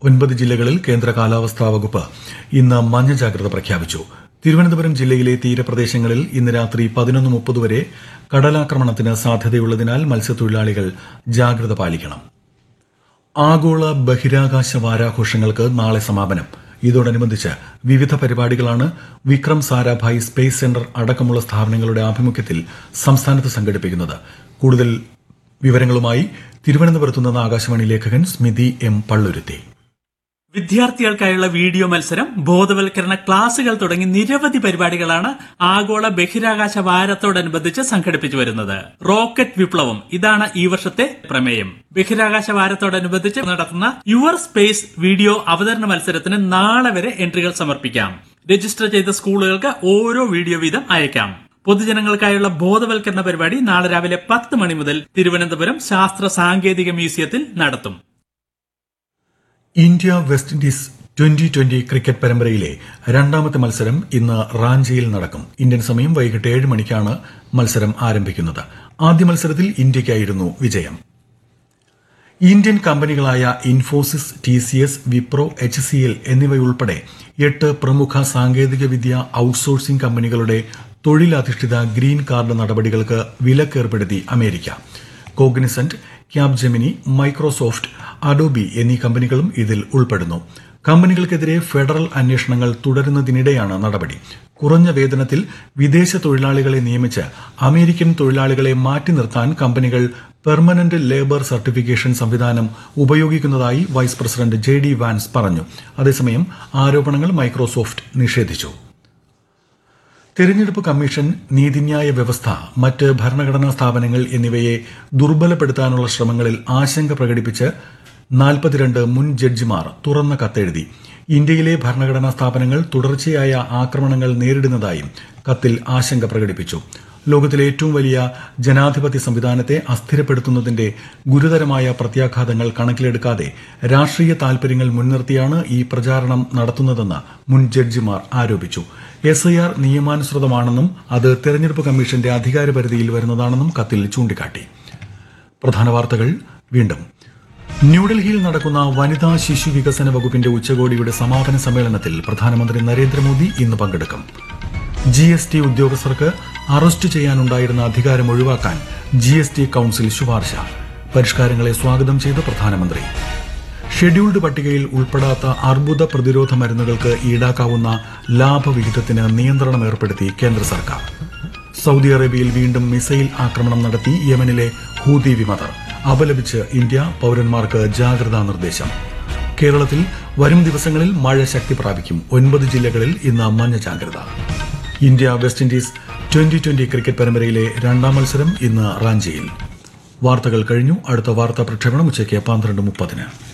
ഒൻപത് ജില്ലകളിൽ കേന്ദ്ര കാലാവസ്ഥാ വകുപ്പ് ഇന്ന് മഞ്ഞ ജാഗ്രത പ്രഖ്യാപിച്ചു തിരുവനന്തപുരം ജില്ലയിലെ തീരപ്രദേശങ്ങളിൽ ഇന്ന് രാത്രി പതിനൊന്ന് മുപ്പത് വരെ കടലാക്രമണത്തിന് സാധ്യതയുള്ളതിനാൽ മത്സ്യത്തൊഴിലാളികൾ ജാഗ്രത പാലിക്കണം ആഗോള ബഹിരാകാശ വാരാഘോഷങ്ങൾക്ക് നാളെ സമാപനം ഇതോടനുബന്ധിച്ച് വിവിധ പരിപാടികളാണ് വിക്രം സാരാഭായ് സ്പേസ് സെന്റർ അടക്കമുള്ള സ്ഥാപനങ്ങളുടെ ആഭിമുഖ്യത്തിൽ സംസ്ഥാനത്ത് സംഘടിപ്പിക്കുന്നത് കൂടുതൽ വിവരങ്ങളുമായി തിരുവനന്തപുരത്ത് നിന്ന് ആകാശവാണി ലേഖകൻ സ്മിതി എം പള്ളുരുത്തി വിദ്യാർത്ഥികൾക്കായുള്ള വീഡിയോ മത്സരം ബോധവൽക്കരണ ക്ലാസുകൾ തുടങ്ങി നിരവധി പരിപാടികളാണ് ആഗോള ബഹിരാകാശ വാരത്തോടനുബന്ധിച്ച് സംഘടിപ്പിച്ചു വരുന്നത് റോക്കറ്റ് വിപ്ലവം ഇതാണ് ഈ വർഷത്തെ പ്രമേയം ബഹിരാകാശ വാരത്തോടനുബന്ധിച്ച് നടത്തുന്ന യുവർ സ്പേസ് വീഡിയോ അവതരണ മത്സരത്തിന് നാളെ വരെ എൻട്രികൾ സമർപ്പിക്കാം രജിസ്റ്റർ ചെയ്ത സ്കൂളുകൾക്ക് ഓരോ വീഡിയോ വീതം അയക്കാം പൊതുജനങ്ങൾക്കായുള്ള ബോധവൽക്കരണ പരിപാടി നാളെ രാവിലെ പത്ത് മണി മുതൽ തിരുവനന്തപുരം ശാസ്ത്ര സാങ്കേതിക മ്യൂസിയത്തിൽ നടത്തും India West Indies twenty twenty cricket പരമ്പരയിലെ രണ്ടാമത്തെ മത്സരം ഇന്ന് റാഞ്ചിയിൽ നടക്കും ഇന്ത്യൻ സമയം വൈകിട്ട് ഏഴ് മണിക്കാണ് മത്സരം ആരംഭിക്കുന്നത് ആദ്യ മത്സരത്തിൽ ഇന്ത്യയ്ക്കായിരുന്നു വിജയം ഇന്ത്യൻ കമ്പനികളായ Infosys T C S Wipro H C L എന്നിവയുൾപ്പെടെ എട്ട് പ്രമുഖ സാങ്കേതികവിദ്യ ഔട്ട്സോഴ്സിംഗ് കമ്പനികളുടെ തൊഴിലധിഷ്ഠിത ഗ്രീൻ കാർഡ് നടപടികൾക്ക് വിലക്കേർപ്പെടുത്തി America Cognizant Capgemini Microsoft Adobe എന്നീ കമ്പനികളും ഇതിൽ ഉൾപ്പെടുന്നു കമ്പനികൾക്കെതിരെ ഫെഡറൽ അന്വേഷണങ്ങൾ തുടരുന്നതിനിടെയാണ് നടപടി കുറഞ്ഞ വേതനത്തിൽ വിദേശ തൊഴിലാളികളെ നിയമിച്ച് അമേരിക്കൻ തൊഴിലാളികളെ മാറ്റി നിർത്താൻ കമ്പനികൾ പെർമനന്റ് ലേബർ സർട്ടിഫിക്കേഷൻ സംവിധാനം ഉപയോഗിക്കുന്നതായി vice president J D Vance പറഞ്ഞു അതേസമയം ആരോപണങ്ങൾ മൈക്രോസോഫ്റ്റ് നിഷേധിച്ചു തെരഞ്ഞെടുപ്പ് കമ്മീഷൻ നീതിന്യായ വ്യവസ്ഥ മറ്റ് ഭരണഘടനാ സ്ഥാപനങ്ങൾ എന്നിവയെ ദുർബലപ്പെടുത്താനുള്ള ശ്രമങ്ങളിൽ ആശങ്ക പ്രകടിപ്പിച്ച് നാൽപ്പത്തിരണ്ട് മുൻ ജഡ്ജിമാർ തുറന്ന കത്തെഴുതി ഇന്ത്യയിലെ ഭരണഘടനാ സ്ഥാപനങ്ങൾ തുടർച്ചയായ ആക്രമണങ്ങൾ നേരിടുന്നതായും കത്തിൽ ആശങ്ക പ്രകടിപ്പിച്ചു ലോകത്തിലെ ഏറ്റവും വലിയ ജനാധിപത്യ സംവിധാനത്തെ അസ്ഥിരപ്പെടുത്തുന്നതിന്റെ ഗുരുതരമായ പ്രത്യാഘാതങ്ങൾ കണക്കിലെടുക്കാതെ രാഷ്ട്രീയ താൽപര്യങ്ങൾ മുൻനിർത്തിയാണ് ഈ പ്രചാരണം നടത്തുന്നതെന്ന് മുൻ ജഡ്ജിമാർ ആരോപിച്ചു എസ് ഐ ആർ നിയമാനുസൃതമാണെന്നും അത് തെരഞ്ഞെടുപ്പ് കമ്മീഷന്റെ അധികാരപരിധിയിൽ വരുന്നതാണെന്നും കത്തിൽ ചൂണ്ടിക്കാട്ടി പ്രധാന വാർത്തകൾ വീണ്ടും ന്യൂഡൽഹിയിൽ നടക്കുന്ന വനിതാ ശിശു വികസന വകുപ്പിന്റെ ഉച്ചകോടിയുടെ സമാപന സമ്മേളനത്തിൽ പ്രധാനമന്ത്രി നരേന്ദ്രമോദി ഇന്ന് പങ്കെടുക്കും ജി എസ് ടി ഉദ്യോഗസ്ഥർക്ക് അറസ്റ്റ് ചെയ്യാനുണ്ടായിരുന്ന അധികാരം ഒഴിവാക്കാൻ ജി എസ് ടി കൌൺസിൽ ശുപാർശ പരിഷ്കാരങ്ങളെ സ്വാഗതം ചെയ്ത് പ്രധാനമന്ത്രി ഷെഡ്യൂൾഡ് പട്ടികയിൽ ഉൾപ്പെടാത്ത അർബുദ പ്രതിരോധ മരുന്നുകൾക്ക് ഈടാക്കാവുന്ന ലാഭവിഹിതത്തിന് നിയന്ത്രണം ഏർപ്പെടുത്തി കേന്ദ്ര സർക്കാർ സൗദി അറേബ്യയിൽ വീണ്ടും മിസൈൽ ആക്രമണം നടത്തി യമനിലെ ഹൂതി വിമതർ അപലപിച്ച് ഇന്ത്യ പൌരന്മാർക്ക് ജാഗ്രതാ നിർദ്ദേശം കേരളത്തിൽ വരും ദിവസങ്ങളിൽ മഴ ശക്തി പ്രാപിക്കും ഒൻപത് ജില്ലകളിൽ ഇന്ന് മഞ്ഞ ജാഗ്രത India West Indies twenty twenty cricket പരമ്പരയിലെ രണ്ടാം മത്സരം ഇന്ന് റാഞ്ചിയിൽ വാർത്തകൾ കഴിഞ്ഞു അടുത്ത വാർത്താ പ്രക്ഷേപണം ഉച്ചയ്ക്ക് പന്ത്രണ്ട് മുപ്പതിന്